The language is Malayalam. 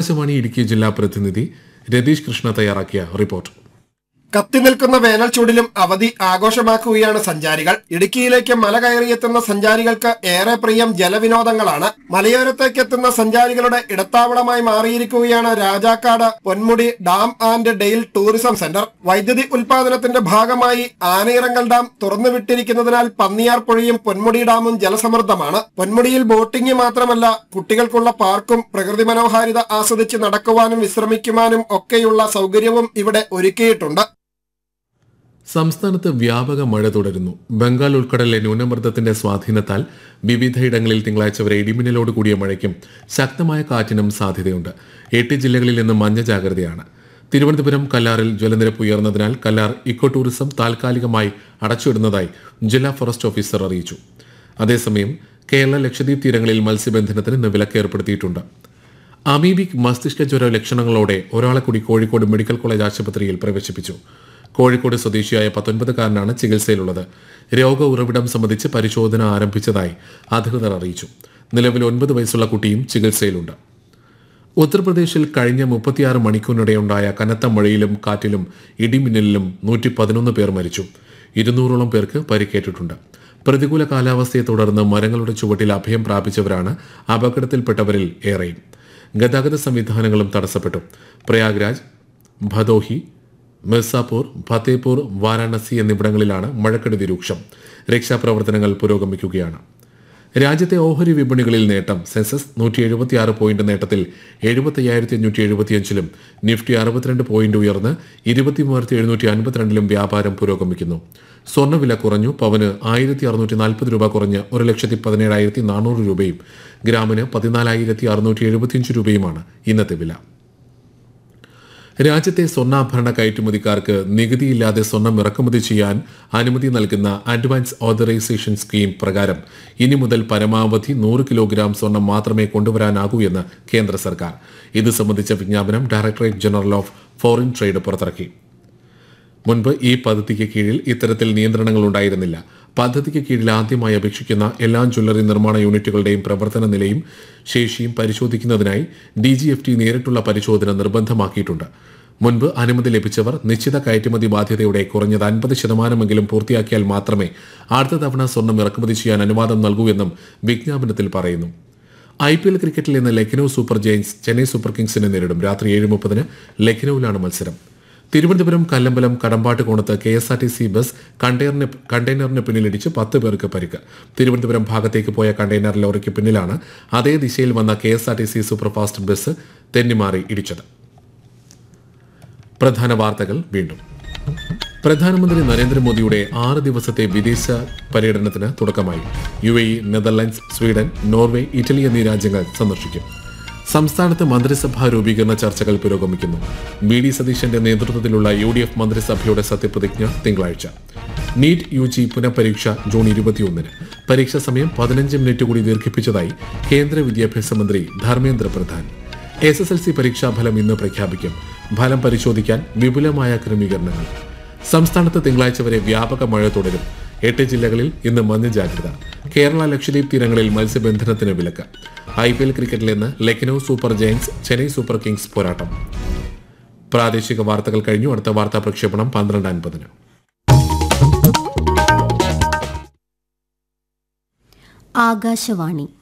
ആകാശവാണി ഇടുക്കി ജില്ലാ പ്രതിനിധി രതീഷ് കൃഷ്ണ തയ്യാറാക്കിയ റിപ്പോർട്ട് കത്തിനിൽക്കുന്ന വേനൽ ചൂടിലും അവധി ആഘോഷമാക്കുകയാണ് സഞ്ചാരികൾ ഇടുക്കിയിലേക്ക് മല കയറിയെത്തുന്ന സഞ്ചാരികൾക്ക് ഏറെ പ്രിയം ജലവിനോദങ്ങളാണ് മലയോരത്തേക്ക് എത്തുന്ന സഞ്ചാരികളുടെ ഇടത്താവളമായി മാറിയിരിക്കുകയാണ് Rajakkad Ponmudi dam and dale tourism centre വൈദ്യുതി ഉൽപാദനത്തിന്റെ ഭാഗമായി ആനയിറങ്കൽ ഡാം തുറന്നുവിട്ടിരിക്കുന്നതിനാൽ പന്നിയാർ പുഴയും പൊന്മുടി ഡാമും ജലസമൃദ്ധമാണ് പൊന്മുടിയിൽ ബോട്ടിംഗ് മാത്രമല്ല കുട്ടികൾക്കുള്ള പാർക്കും പ്രകൃതി മനോഹാരിത ആസ്വദിച്ച് നടക്കുവാനും വിശ്രമിക്കുവാനും ഒക്കെയുള്ള സൗകര്യവും ഇവിടെ ഒരുക്കിയിട്ടുണ്ട് സംസ്ഥാനത്ത് വ്യാപക മഴ തുടരുന്നു ബംഗാൾ ഉൾക്കടലിലെ ന്യൂനമർദ്ദത്തിന്റെ സ്വാധീനത്താൽ വിവിധയിടങ്ങളിൽ തിങ്കളാഴ്ച വരെ ഇടിമിന്നലോട് കൂടിയ മഴയ്ക്കും ശക്തമായ കാറ്റിനും സാധ്യതയുണ്ട് എട്ട് ജില്ലകളിൽ നിന്ന് മഞ്ഞ ജാഗ്രതയാണ് തിരുവനന്തപുരം കല്ലാറിൽ ജലനിരപ്പ് ഉയർന്നതിനാൽ കല്ലാർ ഇക്കോ ടൂറിസം താൽക്കാലികമായി അടച്ചുവിടുന്നതായി ജില്ലാ ഫോറസ്റ്റ് ഓഫീസർ അറിയിച്ചു അതേസമയം കേരള ലക്ഷദ്വീപ് തീരങ്ങളിൽ മത്സ്യബന്ധനത്തിന് ഇന്ന് വിലക്ക് ഏർപ്പെടുത്തിയിട്ടുണ്ട് അമീബിക് മസ്തിഷ്ക ജ്വര ലക്ഷണങ്ങളോടെ ഒരാളെ കൂടി കോഴിക്കോട് മെഡിക്കൽ കോളേജ് ആശുപത്രിയിൽ പ്രവേശിപ്പിച്ചു കോഴിക്കോട് സ്വദേശിയായ പത്തൊൻപതുകാരനാണ് ചികിത്സയിലുള്ളത് രോഗ ഉറവിടം സംബന്ധിച്ച് പരിശോധന ആരംഭിച്ചതായി അധികൃതർ അറിയിച്ചു നിലവിൽ ഒൻപത് വയസ്സുള്ള കുട്ടിയും ചികിത്സയിലുണ്ട് ഉത്തർപ്രദേശിൽ കഴിഞ്ഞ മുപ്പത്തിയാറ് മണിക്കൂറിനിടെയുണ്ടായ കനത്ത മഴയിലും കാറ്റിലും ഇടിമിന്നലിലും നൂറ്റി പതിനൊന്ന് പേർ മരിച്ചു ഇരുന്നൂറോളം പേർക്ക് പരിക്കേറ്റിട്ടുണ്ട് പ്രതികൂല കാലാവസ്ഥയെ തുടർന്ന് മരങ്ങളുടെ ചുവട്ടിൽ അഭയം പ്രാപിച്ചവരാണ് അപകടത്തിൽപ്പെട്ടവരിൽ ഏറെയും ഗതാഗത സംവിധാനങ്ങളും തടസ്സപ്പെട്ടു പ്രയാഗ്രാജ് ഭദോഹി മിർസാപൂർ ഫത്തേപൂർ വാരാണസി എന്നിവിടങ്ങളിലാണ് മഴക്കെടുതി രൂക്ഷം രക്ഷാപ്രവർത്തനങ്ങൾ പുരോഗമിക്കുകയാണ് രാജ്യത്തെ ഓഹരി വിപണികളിൽ നേട്ടം സെൻസസ് നൂറ്റി എഴുപത്തിയാറ് പോയിന്റ് നേട്ടത്തിൽ എഴുപത്തയ്യായിരത്തി അഞ്ഞൂറ്റി എഴുപത്തിയഞ്ചിലും നിഫ്റ്റി അറുപത്തിരണ്ട് പോയിന്റ് ഉയർന്ന് ഇരുപത്തിമൂവായിരത്തി എഴുന്നൂറ്റി അൻപത്തിരണ്ടിലും വ്യാപാരം പുരോഗമിക്കുന്നു സ്വർണ്ണവില കുറഞ്ഞു പവന് ആയിരത്തി അറുന്നൂറ്റി നാൽപ്പത് രൂപ കുറഞ്ഞ് ഒരു ലക്ഷത്തി പതിനേഴായിരത്തി നാനൂറ് രൂപയും ഗ്രാമിന് പതിനാലായിരത്തി അറുന്നൂറ്റി എഴുപത്തിയഞ്ച് രൂപയുമാണ് ഇന്നത്തെ വില രാജ്യത്തെ സ്വർണ്ണാഭരണ കയറ്റുമതിക്കാർക്ക് നികുതിയില്ലാതെ സ്വർണം ഇറക്കുമതി ചെയ്യാൻ അനുമതി നൽകുന്ന അഡ്വാൻസ് ഓതറൈസേഷൻ സ്കീം പ്രകാരം ഇനി മുതൽ പരമാവധി നൂറ് കിലോഗ്രാം സ്വർണം മാത്രമേ കൊണ്ടുവരാനാകൂ എന്ന് കേന്ദ്ര സർക്കാർ ഇത് സംബന്ധിച്ച വിജ്ഞാപനം directorate general of foreign trade പുറത്തിറക്കി മുൻപ് ഈ പദ്ധതിക്ക് കീഴിൽ ഇത്തരത്തിൽ നിയന്ത്രണങ്ങൾ ഉണ്ടായിരുന്നില്ല പദ്ധതിക്ക് കീഴിൽ ആദ്യമായി അപേക്ഷിക്കുന്ന എല്ലാ ജ്വല്ലറി നിർമ്മാണ യൂണിറ്റുകളുടെയും പ്രവർത്തന നിലയും ശേഷിയും പരിശോധിക്കുന്നതിനായി ഡി ജി എഫ് ടി നേരിട്ടുള്ള പരിശോധന നിർബന്ധമാക്കിയിട്ടുണ്ട് മുൻപ് അനുമതി ലഭിച്ചവർ നിശ്ചിത കയറ്റുമതി ബാധ്യതയുടെ കുറഞ്ഞത് അൻപത് ശതമാനമെങ്കിലും പൂർത്തിയാക്കിയാൽ മാത്രമേ അടുത്ത തവണ സ്വർണം ഇറക്കുമതി ചെയ്യാൻ അനുവാദം നൽകൂ എന്നും വിജ്ഞാപനത്തിൽ പറയുന്നു ഐ പി എൽ ക്രിക്കറ്റിൽ ഇന്ന് Lucknow super giants Chennai super കിങ്സിനെ നേരിടും രാത്രി ഏഴ് മുപ്പതിന് ലക്നൌവിലാണ് മത്സരം തിരുവനന്തപുരം കല്ലമ്പലം കടമ്പാട്ട് കോണത്ത് K S R T C bus കണ്ടെയ്നറിന് കണ്ടെയ്നറിന് പിന്നിലിടിച്ച് പത്ത് പേർക്ക് പരിക്ക് തിരുവനന്തപുരം ഭാഗത്തേക്ക് പോയ കണ്ടെയ്നർ ലോറിക്ക് പിന്നിലാണ് അതേ ദിശയിൽ വന്ന K S R T C superfast bus തെന്നിമാറി ഇടിച്ചത് പ്രധാന വാർത്തകൾ വീണ്ടും പ്രധാനമന്ത്രി നരേന്ദ്രമോദിയുടെ ആറ് ദിവസത്തെ വിദേശ പര്യടനത്തിന് തുടക്കമായി U A E Netherlands Sweden Norway Italy എന്നീ രാജ്യങ്ങൾ സന്ദർശിക്കും സംസ്ഥാനത്ത് മന്ത്രിസഭാ രൂപീകരണ ചർച്ചകൾ പുരോഗമിക്കുന്നു ബി ഡി സതീശന്റെ നേതൃത്വത്തിലുള്ള യു ഡി എഫ് മന്ത്രിസഭയുടെ സത്യപ്രതിജ്ഞ തിങ്കളാഴ്ച നീറ്റ് യു ജി പുനഃപരീക്ഷ ജൂൺ ഇരുപത്തിയൊന്നിന് പരീക്ഷാ സമയം പതിനഞ്ച് മിനിറ്റ് കൂടി ദീർഘിപ്പിച്ചതായി കേന്ദ്ര വിദ്യാഭ്യാസ മന്ത്രി Dharmendra Pradhan S S L C പരീക്ഷാഫലം ഇന്ന് പ്രഖ്യാപിക്കും ഫലം പരിശോധിക്കാൻ വിപുലമായ ക്രമീകരണങ്ങൾ സംസ്ഥാനത്ത് തിങ്കളാഴ്ച വരെ വ്യാപക മഴ തുടരും എട്ട് ജില്ലകളിൽ ഇന്ന് മഞ്ഞ ജാഗ്രത കേരള ലക്ഷദ്വീപ് തീരങ്ങളിൽ മത്സ്യബന്ധനത്തിന് വിലക്ക് ഐ പി എൽ ക്രിക്കറ്റിൽ ഇന്ന് Lucknow super giants Chennai super kings പോരാട്ടം പ്രാദേശിക വാർത്തകൾ കഴിഞ്ഞു അടുത്ത വാർത്താ പ്രക്ഷേപണം പന്ത്രണ്ട് അൻപതിന് ആകാശവാണി